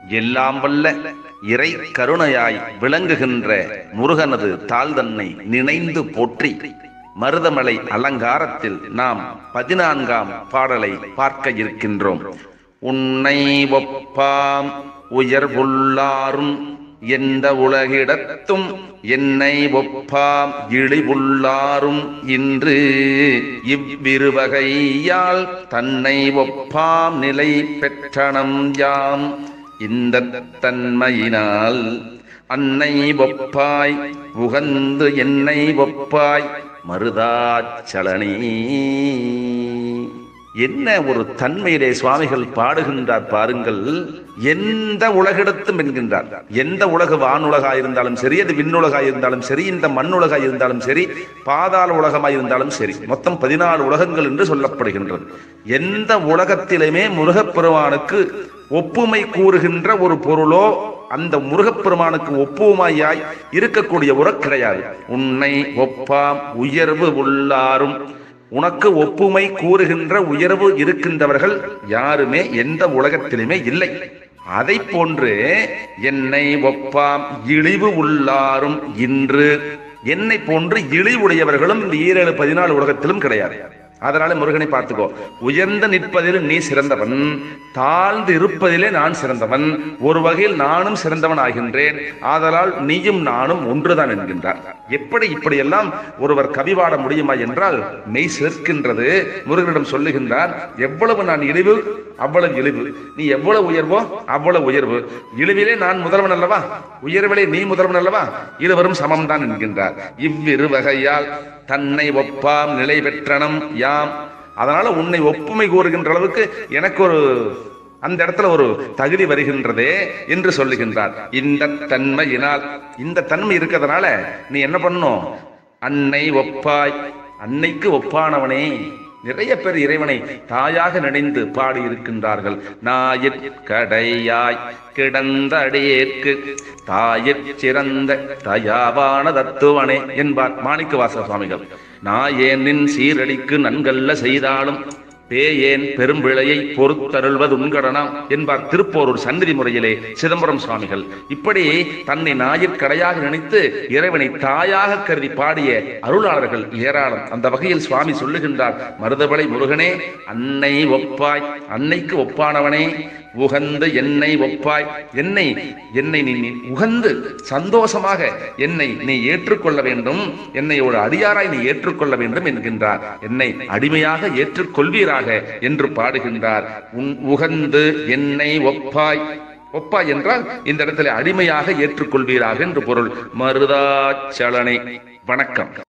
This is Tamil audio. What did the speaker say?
எல்லாம் வல்ல இறை கருணையாய் விளங்குகின்ற முருகனது தாள் தன்னை நினைந்து போற்றி மருதமலை அலங்காரத்தில் நாம் பதினான்காம் பாடலை பார்க்க இருக்கின்றோம் உன்னை ஒப்பாம் உயர்வுள்ளாரும் எந்த உலகிடத்தும் என்னை ஒப்பாம் இழிவுள்ளாரும் இன்று இவ்விருவகையால் தன்னை ஒப்பாம் நிலை பெற்றனம் யாம் இந்த தன்மையினால் அன்னை ஒப்பாய் உகந்து என்னை ஒப்பாய் மருதாச்சலனி என்ன ஒரு தன்மையிலே சுவாமிகள் பாடுகின்றார் பாருங்கள் எந்த உலகிடத்தும் என்கின்றார் எந்த உலக வானுலகாய் இருந்தாலும் சரி அது விண்ணுலகாய் இருந்தாலும் சரி இந்த மண்ணுலகாய் இருந்தாலும் சரி பாதாள உலகமாய் இருந்தாலும் சரி மொத்தம் பதினாலு உலகங்கள் என்று சொல்லப்படுகின்றது எந்த உலகத்திலுமே முருகப்பெருமானுக்கு ஒப்புமை கூறுகின்ற ஒரு பொருளோ அந்த முருகப்பெருமானுக்கு ஒப்புமையாய் இருக்கக்கூடிய உறக் கிடையாது உன்னை ஒப்பாம் உயர்வு உள்ளாரும் உனக்கு ஒப்புமை கூறுகின்ற உயர்வு இருக்கின்றவர்கள் யாருமே எந்த உலகத்திலுமே இல்லை அதை போன்று என்னை ஒப்பாம் இழிவு உள்ளாரும் இன்று என்னை போன்று இழிவுடையவர்களும் இந்த ஈரேழு பதினாலு உலகத்திலும் கிடையாது அதனால முருகனை பார்த்துக்கோ உயர்ந்து நிற்பதில் நீ சிறந்தவன் தாழ்ந்து இருப்பதிலே நான் சிறந்தவன் ஒரு வகையில் நானும் சிறந்தவன் ஆகின்றேன் ஆதலால் நீயும் நானும் ஒன்றுதான் என்கின்றார் எப்படி இப்படியெல்லாம் ஒருவர் கவிபாட முடியுமா என்றால் மெய் சேர்க்கின்றது முருகனிடம் சொல்லுகின்றார் எவ்வளவு நான் இழிவு அவ்வளவு இழிவு நீ எவ்வளவு உயர்வோ அவ்வளவு உயர்வு இழிவிலே நான் முதல்வன் அல்லவா உயர்விலே நீ முதல்வன் அல்லவா இருவரும் சமம்தான் என்கின்றார் இவ்விரு வகையால் தன்னை ஒப்பாம் நிலை பெற்றனம் யாம் அதனால உன்னை ஒப்புமை கூறுகின்ற அளவுக்கு எனக்கு ஒரு அந்த இடத்துல ஒரு தகுதி வருகின்றதே என்று சொல்லுகின்றார் இந்த தன்மையினால் இந்த தன்மை இருக்கிறதுனால நீ என்ன பண்ணணும் அன்னை ஒப்பாய் அன்னைக்கு ஒப்பானவனே நிறைய பேர் இறைவனை தாயாக நினைந்து பாடி இருக்கின்றார்கள் நாயிற் கடையாய் கிடந்த அடியேற்கு தாயிற் சிறந்த தயாவான தத்துவனே என்பார் மாணிக்கவாச சுவாமிகள் நாயேனின் சீரடிக்கு நன்கல்ல செய்தாலும் பேயேன் பெரும்பிழையை பொறுத்தருள்வது உண்கடனாம் என்பார் திருப்போரூர் சந்நிதி முறையிலே சிதம்பரம் சுவாமிகள் இப்படி தன்னை ஞாயிற்கடையாக நினைத்து இறைவனை தாயாக கருதி பாடிய அருளாளர்கள் ஏராளம் அந்த வகையில் சுவாமி சொல்லுகின்றார் மருதபலை முருகனே அன்னை ஒப்பாய் அன்னைக்கு ஒப்பானவனே உகந்து என்னை ஒப்பாய் என்னை என்னை நீ நீ உகந்து சந்தோஷமாக என்னை நீ ஏற்றுக்கொள்ள வேண்டும் என்னை ஒரு அடியாராய் நீ ஏற்றுக்கொள்ள வேண்டும் என்கின்றார் என்னை அடிமையாக ஏற்றுக்கொள்வீராக என்று பாடுகின்றார் உன் உகந்து என்னை ஒப்பாய் ஒப்பாய் என்றால் இந்த இடத்துல அடிமையாக ஏற்றுக்கொள்வீராக என்று பொருள் மருதாச்சலனை வணக்கம்